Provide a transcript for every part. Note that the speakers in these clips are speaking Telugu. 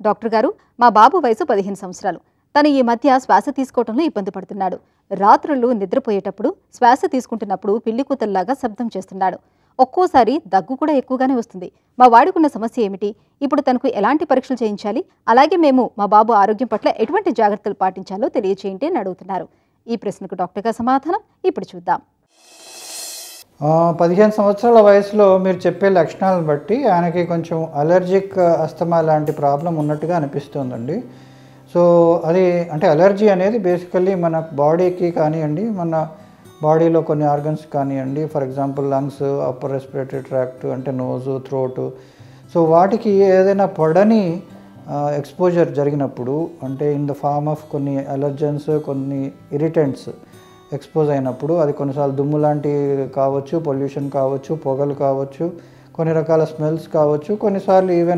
డాక్టర్ గారు మా బాబు వయసు పదిహేను సంవత్సరాలు తను ఈ మధ్య శ్వాస తీసుకోవడంలో ఇబ్బంది పడుతున్నాడు రాత్రులు నిద్రపోయేటప్పుడు శ్వాస తీసుకుంటున్నప్పుడు పిల్లి కూతల్లాగా శబ్దం చేస్తున్నాడు ఒక్కోసారి దగ్గు కూడా ఎక్కువగానే వస్తుంది మా వాడికున్న సమస్య ఏమిటి ఇప్పుడు తనకు ఎలాంటి పరీక్షలు చేయించాలి అలాగే మేము మా బాబు ఆరోగ్యం పట్ల ఎటువంటి జాగ్రత్తలు పాటించాలో తెలియచేయండి అని అడుగుతున్నారు ఈ ప్రశ్నకు డాక్టర్ గారి సమాధానం ఇప్పుడు చూద్దాం ఆ, పదిహేను సంవత్సరాల వయసులో మీరు చెప్పే లక్షణాలను బట్టి ఆయనకి కొంచెం అలర్జిక్ అస్తమా లాంటి ప్రాబ్లం ఉన్నట్టుగా అనిపిస్తుందండి సో అది అంటే అలర్జీ అనేది బేసికల్లీ మన బాడీకి కానివ్వండి మన బాడీలో కొన్ని ఆర్గన్స్ కానివ్వండి for example lungs upper respiratory tract అంటే నోజు థ్రోటు సో వాటికి ఏదైనా పడని ఎక్స్పోజర్ జరిగినప్పుడు అంటే ఇన్ ద ఫార్మ్ ఆఫ్ కొన్ని అలర్జన్స్ కొన్ని ఇరిటెంట్స్ ఎక్స్పోజ్ అయినప్పుడు అది కొన్నిసార్లు దుమ్ము లాంటి కావచ్చు పొల్యూషన్ కావచ్చు పొగలు కావచ్చు కొన్ని రకాల స్మెల్స్ కావచ్చు కొన్నిసార్లు ఈవెన్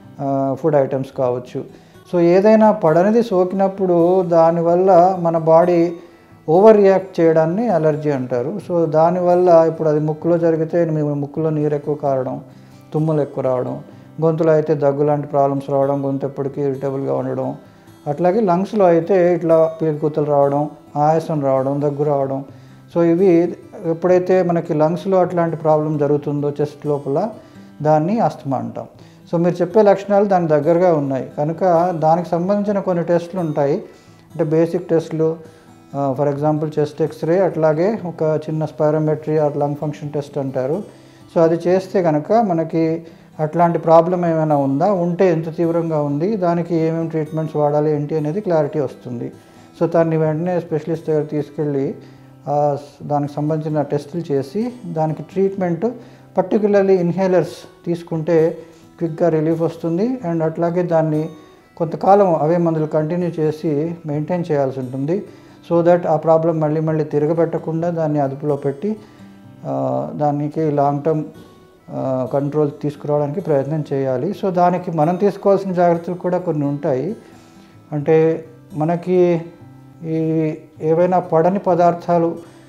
ఫుడ్ ఐటమ్స్ కావచ్చు సో ఏదైనా పడనిది సోకినప్పుడు దానివల్ల మన బాడీ ఓవర్ రియాక్ట్ చేయడాన్ని అలర్జీ అంటారు సో దానివల్ల ఇప్పుడు అది ముక్కులో జరిగితే మీ ముక్కులో నీరు ఎక్కువ కారడం తుమ్ములు ఎక్కువ రావడం గొంతులో అయితే దగ్గు లాంటి ప్రాబ్లమ్స్ రావడం గొంతు ఎప్పటికీ ఇరిటబుల్గా ఉండడం అట్లాగే లంగ్స్లో అయితే ఇట్లా పీలుకూతలు రావడం ఆయాసం రావడం దగ్గు రావడం సో ఇవి ఎప్పుడైతే మనకి లంగ్స్లో అట్లాంటి ప్రాబ్లం జరుగుతుందో చెస్ట్ లోపల దాన్ని అస్తమా అంటాం సో మీరు చెప్పే లక్షణాలు దానికి దగ్గరగా ఉన్నాయి కనుక దానికి సంబంధించిన కొన్ని టెస్టులు ఉంటాయి అంటే బేసిక్ టెస్టులు ఫర్ ఎగ్జాంపుల్ చెస్ట్ ఎక్స్రే అట్లాగే ఒక చిన్న spirometry or lung function test అంటారు సో అది చేస్తే కనుక మనకి అట్లాంటి ప్రాబ్లం ఏమైనా ఉందా ఉంటే ఎంత తీవ్రంగా ఉంది దానికి ఏమేమి ట్రీట్మెంట్స్ వాడాలి ఏంటి అనేది క్లారిటీ వస్తుంది సో దాన్ని వెంటనే స్పెషలిస్ట్ దగ్గర తీసుకెళ్ళి ఆ స్- దానికి సంబంధించిన టెస్టులు చేసి దానికి ట్రీట్మెంట్ పర్టికులర్లీ ఇన్హేలర్స్ తీసుకుంటే క్విక్గా రిలీఫ్ వస్తుంది అండ్ అట్లాగే దాన్ని కొంతకాలం అవే మందులు కంటిన్యూ చేసి మెయింటైన్ చేయాల్సి ఉంటుంది సో దట్ ఆ ప్రాబ్లం మళ్ళీ మళ్ళీ తిరగబెట్టకుండా దాన్ని అదుపులో పెట్టి ఆ, దానికి లాంగ్ టర్మ్ కంట్రోల్ తీసుకురావడానికి ప్రయత్నం చేయాలి సో దానికి మనం తీసుకోవాల్సిన జాగ్రత్తలు కూడా కొన్ని ఉంటాయి అంటే మనకి ఈ ఏవైనా పడని పదార్థాలు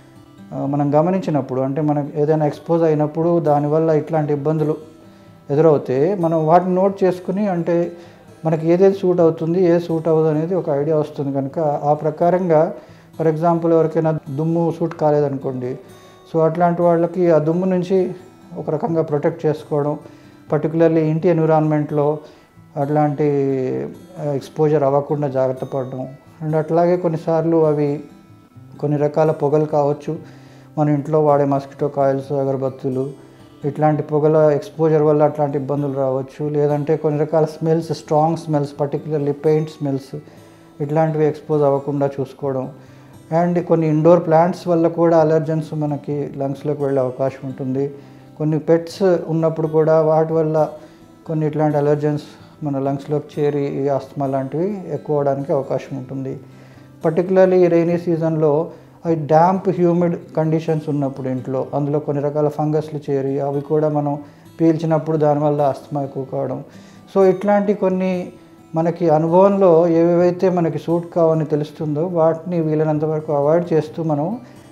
ఆ, మనం గమనించినప్పుడు అంటే మనకు ఏదైనా ఎక్స్పోజ్ అయినప్పుడు దానివల్ల ఇట్లాంటి ఇబ్బందులు ఎదురవుతే మనం వాటిని నోట్ చేసుకుని అంటే మనకి ఏదేది సూట్ అవుతుంది ఏ సూట్ అవ్వదు అనేది ఒక ఐడియా వస్తుంది కనుక ఆ ప్రకారంగా ఫర్ ఎగ్జాంపుల్ ఎవరికైనా దుమ్ము సూట్ కాలేదనుకోండి సో అట్లాంటి వాళ్ళకి ఆ దుమ్ము నుంచి ఒక రకంగా ప్రొటెక్ట్ చేసుకోవడం పర్టికులర్లీ ఇంటి ఎన్విరాన్మెంట్లో అట్లాంటి ఎక్స్పోజర్ అవ్వకుండా జాగ్రత్త పడడం అండ్ అట్లాగే కొన్నిసార్లు అవి కొన్ని రకాల పొగలు కావచ్చు మన ఇంట్లో వాడే మస్కిటో కాయిల్స్ అగరబత్తులు ఇట్లాంటి పొగల ఎక్స్పోజర్ వల్ల అట్లాంటి ఇబ్బందులు రావచ్చు లేదంటే కొన్ని రకాల smells strong smells particularly paint smells ఇట్లాంటివి ఎక్స్పోజ్ అవ్వకుండా చూసుకోవడం అండ్ కొన్ని ఇండోర్ ప్లాంట్స్ వల్ల కూడా అలర్జన్స్ మనకి లంగ్స్లోకి వెళ్ళే అవకాశం ఉంటుంది కొన్ని పెట్స్ ఉన్నప్పుడు కూడా వాటి వల్ల కొన్ని ఇట్లాంటి అలర్జన్స్ మన లంగ్స్లోకి చేరి ఈ ఆస్తమా లాంటివి ఎక్కువ అవడానికి అవకాశం ఉంటుంది పర్టికులర్లీ ఈ రైనీ సీజన్లో అవి డ్యాంప్ హ్యూమిడ్ కండిషన్స్ ఉన్నప్పుడు ఇంట్లో అందులో కొన్ని రకాల ఫంగస్లు చేరి అవి కూడా మనం పీల్చినప్పుడు దానివల్ల ఆస్తమా ఎక్కువ కావడం సో ఇట్లాంటి కొన్ని మనకి అనుభవంలో ఏవేవైతే మనకి సూట్ కావని తెలుస్తుందో వాటిని వీలైనంత వరకు అవాయిడ్ చేస్తూ మనం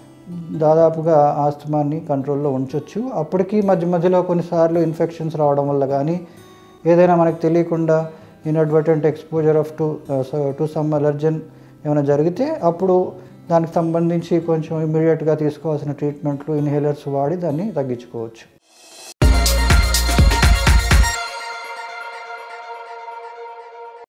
దాదాపుగా ఆస్తమాన్ని కంట్రోల్లో ఉంచవచ్చు అప్పటికి మధ్య మధ్యలో కొన్నిసార్లు ఇన్ఫెక్షన్స్ రావడం వల్ల కానీ ఏదైనా మనకు తెలియకుండా inadvertent exposure of to to some allergen ఏమైనా జరిగితే అప్పుడు దానికి సంబంధించి కొంచెం ఇమీడియట్గా తీసుకోవాల్సిన ట్రీట్మెంట్లు ఇన్హేలర్స్ వాడి దాన్ని తగ్గించుకోవచ్చు